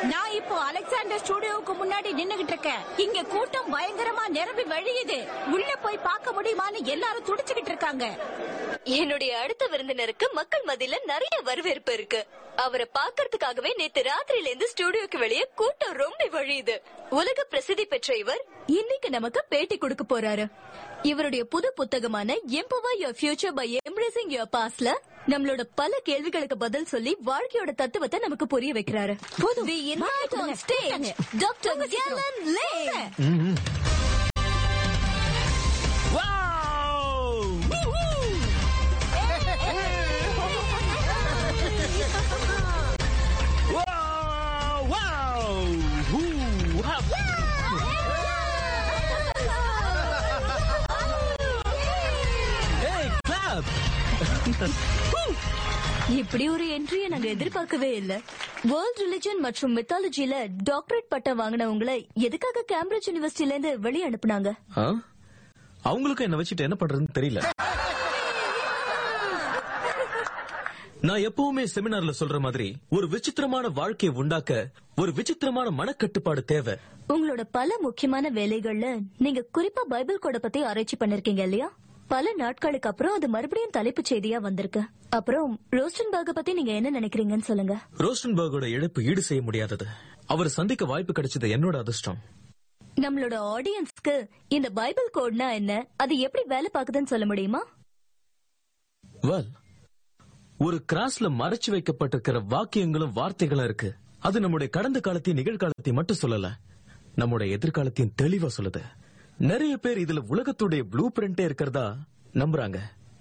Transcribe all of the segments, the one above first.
நான் இப்போ அலெக்சாண்டர் ஸ்டுடியோவுக்கு முன்னாடி நின்னுகிட்டு இருக்கேன் இங்க கூட்டம் பயங்கரமா நிரம்பி வழியுது உள்ள போய் பார்க்க முடியுமான்னு எல்லாரும் துடிச்சுக்கிட்டு இருக்காங்க என்னுடைய அடுத்த விருந்தினருக்கு மக்கள் மத்தியில நிறைய வரவேற்பு இருக்கு அவரை பார்க்கறதுக்காகவே நேத்து ராத்திரியில இருந்து ஸ்டுடியோக்கு வெளியே கூட்டம் ரொம்ப வழியுது உலக பிரசித்தி பெற்ற இவர் இன்னைக்கு நமக்கு பேட்டி கொடுக்க போறாரு இவருடைய புது புத்தகமான empower your future by embracing your பாஸ்ட்ல நம்மளோட பல கேள்விகளுக்கு பதில் சொல்லி வாழ்க்கையோட தத்துவத்தை நமக்கு புரிய வைக்கிறாரு We invite on stage Dr. Galen Lane. இப்படி ஒரு என்ட்ரியை நாங்க எதிர்பார்க்கவே இல்ல வேர்ல்ட் ரிலிஜன் மற்றும் மித்தாலஜில டாக்டரேட் பட்டம் வாங்கினவங்களை எதுக்காக கேம்பிரிட்ஜ் யூனிவர்சிட்டில இருந்து வெளியே அனுப்புனாங்க ஆ? அவங்களுக்கும் என்ன வச்சுட்டு என்ன பண்றதுன்னு தெரியல நான் எப்பவுமே செமினார்ல சொல்ற மாதிரி ஒரு விசித்திரமான வாழ்க்கையை உண்டாக்க ஒரு விசித்திரமான மனக்கட்டுப்பாடு தேவை உங்களோட பல முக்கியமான வேலைகள்ல நீங்க குறிப்பா பைபிள் கோட பத்தி ஆராய்ச்சி பண்ணிருக்கீங்க இல்லையா பல நாட்களுக்கு அப்புறம் அது மறுபடியும் தலைப்புச் செய்தியா வந்திருக்கு அப்புறம் ரோஸ்டன்பர்க பத்தி நீங்க என்ன நினைக்கிறீங்கன்னு சொல்லுங்க ரோஸ்டன்பர்கோட இழப்பு ஈடு செய்ய முடியாதது அவர் சந்திக்க வாய்ப்பு கிடைச்சது என்னோட அதிர்ஷ்டம் நம்மளோட ஆடியன்ஸ்க்கு இந்த பைபிள் கோட்னா என்ன அது எப்படி வேலை பாக்குதுன்னு சொல்ல முடியுமா வெல் ஒரு கிராஸ்ல மறைச்சு வைக்கப்பட்டிருக்கிற வாக்கியங்களும் வார்த்தைகளும் இருக்கு அது நம்முடைய கடந்த காலத்தையும் நிகழ்காலத்தையும் மட்டும் சொல்லல நம்முடைய எதிர்காலத்தையும் தெளிவா சொல்லுது நிறைய பேர் இதுல உலகத்துடைய ப்ளூ பிரிண்டே இருக்கிறதா நம்புறாங்க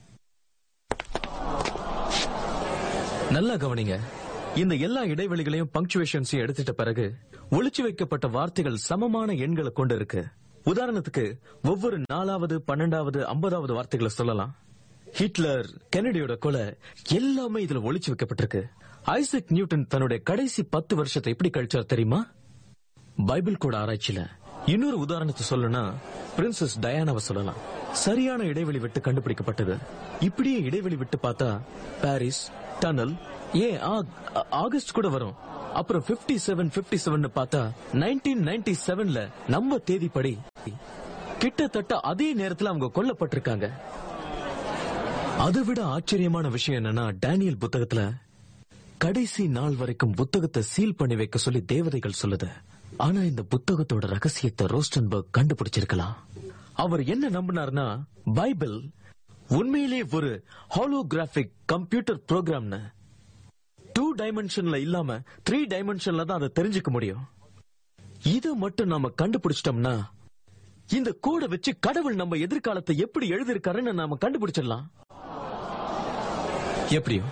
நல்லா கவனிங்க இந்த எல்லா இடைவெளிகளையும் பங்க்சுவேஷன்ஸையும் எடுத்துட்ட பிறகு ஒளிச்சு வைக்கப்பட்ட வார்த்தைகள் சமமான எண்களை கொண்டு இருக்கு உதாரணத்துக்கு ஒவ்வொரு நாலாவது பன்னெண்டாவது ஐம்பதாவது வார்த்தைகளை சொல்லலாம் ஹிட்லர் கெனடியோட கொலை எல்லாமே இதுல ஒளிச்சு வைக்கப்பட்டிருக்கு ஐசக் நியூட்டன் தன்னுடைய கடைசி பத்து வருஷத்தை எப்படி கழிச்சார் தெரியுமா பைபிள் கூட ஆராய்ச்சியில இன்னொரு உதாரணத்தை சொல்லணும்னா பிரின்சஸ் டயானாவை சொல்லலாம் சரியான இடைவெளி விட்டு கண்டுபிடிக்கப்பட்டது இப்படியே இடைவெளி விட்டு பார்த்தா பாரிஸ் டனல் ஏன் ஆக்- ஆ- ஆகஸ்ட் கூட வரும் அப்புறம் 57 செவன் பிப்டி செவன் பார்த்தா நைன்டீன் நைன்டி செவன்ல நம்ம தேதிப்படி கிட்டத்தட்ட அதே நேரத்துல அவங்க கொல்லப்பட்டிருக்காங்க அதை விட ஆச்சரியமான விஷயம் என்னன்னா டேனியல் புத்தகத்துல கடைசி நாள் வரைக்கும் புத்தகத்தை சீல் பண்ணி வைக்க சொல்லி தேவதைகள் சொல்லுது ஆனா இந்த புத்தகத்தோட ரகசியத்தை ரோஸ்டன்பர்க் கண்டுபிடிச்சிருக்கலாம் அவர் என்ன நம்பினார்னா பைபிள் உண்மையிலே ஒரு ஹாலோகிராபிக் கம்ப்யூட்டர் ப்ரோக்ராம்னு டூ டைமென்ஷன்ல இல்லாம த்ரீ டைமென்ஷன்ல தான் அதை தெரிஞ்சுக்க முடியும் இத மட்டும் நாம கண்டுபிடிச்சிட்டோம்னா இந்த கோடை வச்சு கடவுள் நம்ம எதிர்காலத்தை எப்படி எழுதியிருக்காருன்னு நாம கண்டுபிடிச்சிடலாம் எப்படியும்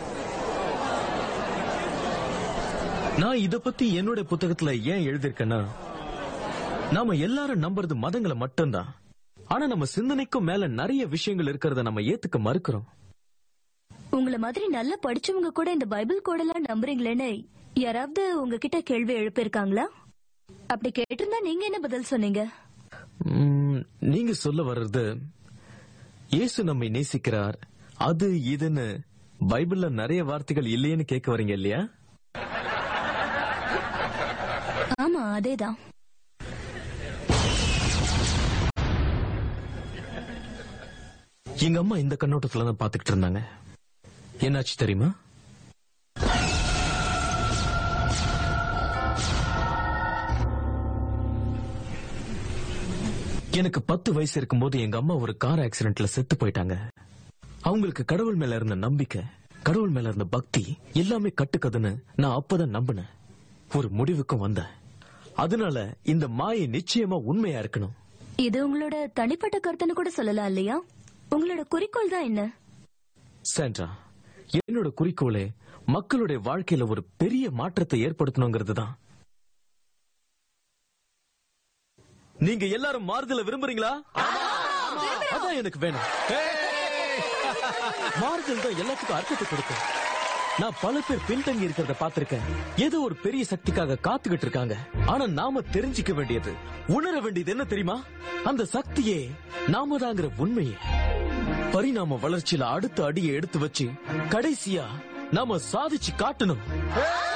நான் இத பத்தி என்னோட புத்தகத்துல ஏன் எழுதியிருக்கேன்னா நாம எல்லாரும் நம்புறது மதங்களை மட்டும்தான் ஆனா நம்ம சிந்தனைக்கும் மேல நிறைய விஷயங்கள் இருக்கிறத நம்ம ஏத்துக்க மறுக்கிறோம் உங்கள மாதிரி நல்லா படிச்சவங்க கூட இந்த பைபிள் கோடெல்லாம் நம்புறீங்களேன்னு யாராவது உங்ககிட்ட கேள்வி எழுப்பியிருக்காங்களா அப்படி கேட்டிருந்தா நீங்க என்ன பதில் சொன்னீங்க உம், நீங்க சொல்ல வர்றது இயேசு நம்மை நேசிக்கிறார் அது இதுன்னு பைபிள்ல நிறைய வார்த்தைகள் இல்லையேன்னு கேட்க வரீங்க இல்லையா ஆமா அதேதான் எங்க அம்மா இந்த கண்ணோட்டத்துல தான் பாத்துக்கிட்டு இருந்தாங்க என்னாச்சு தெரியுமா எனக்கு பத்து வயசு இருக்கும்போது எங்க அம்மா ஒரு கார் ஆக்சிடென்ட்ல செத்து போயிட்டாங்க அவங்களுக்கு கடவுள் மேல இருந்த நம்பிக்கை கடவுள் மேல இருந்த பக்தி எல்லாமே கட்டுக்கதுன்னு நான் அப்பதான் நம்பினேன் ஒரு முடிவுக்கும் வந்தேன் அதனால இந்த மாயை நிச்சயமா உண்மையா இருக்கணும் இது உங்களோட தனிப்பட்ட கருத்துன்னு கூட சொல்லலாம் இல்லையா உங்களோட குறிக்கோள் தான் என்ன சாண்ட்ரா என்னோட குறிக்கோளே மக்களுடைய வாழ்க்கையில ஒரு பெரிய மாற்றத்தை ஏற்படுத்தணுங்கிறது தான் நீங்க எல்லாரும் மாறுதல விரும்புறீங்களா அதான் எனக்கு வேணும் மாறுதல் தான் எல்லாத்துக்கும் அர்த்தத்தை கொடுக்கும் நான் பல பேர் பின்தங்கி இருக்கிறத பார்த்திருக்கேன் ஏதோ ஒரு பெரிய சக்திக்காக காத்துக்கிட்டு இருக்காங்க ஆனா நாம தெரிஞ்சுக்க வேண்டியது உணர வேண்டியது என்ன தெரியுமா அந்த சக்தியே நாம தாங்கிற உண்மையே பரிணாம வளர்ச்சியில அடுத்த அடியை எடுத்து வச்சு கடைசியா நாம சாதிச்சு காட்டணும்